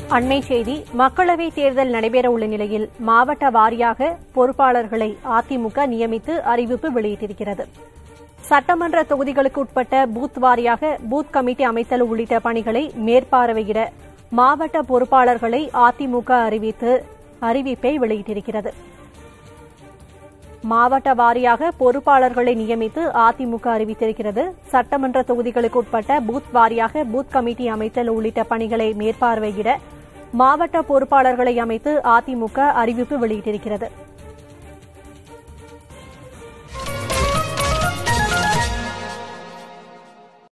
அண்மை செய்தி மக்களவை தேர்தல் நடைபெறவுள்ள நிலையில் மாவட்ட வாரியாக பொறுப்பாளர்களை அதிமுக நியமித்து அறிவிப்பு வெளியிட்டிருக்கிறது சட்டமன்ற தொகுதிகளுக்கு உட்பட்ட பூத் வாரியாக பூத் கமிட்டி அமைத்தல் உள்ளிட்ட பணிகளை மேற்பார்வையிட மாவட்ட பொறுப்பாளர்களை அதிமுக அறிவித்து அறிவிப்பை வெளியிட்டிருக்கிறது மாவட்ட வாரியாக பொறுப்பாளர்களை நியமித்து அதிமுக அறிவித்திருக்கிறது சட்டமன்ற தொகுதிகளுக்கு உட்பட்ட பூத் வாரியாக பூத் கமிட்டி அமைத்தல் உள்ளிட்ட பணிகளை மேற்பார்வையிட மாவட்ட பொறுப்பாளர்களை அமைத்து அதிமுக அறிவிப்பு வெளியிட்டிருக்கிறது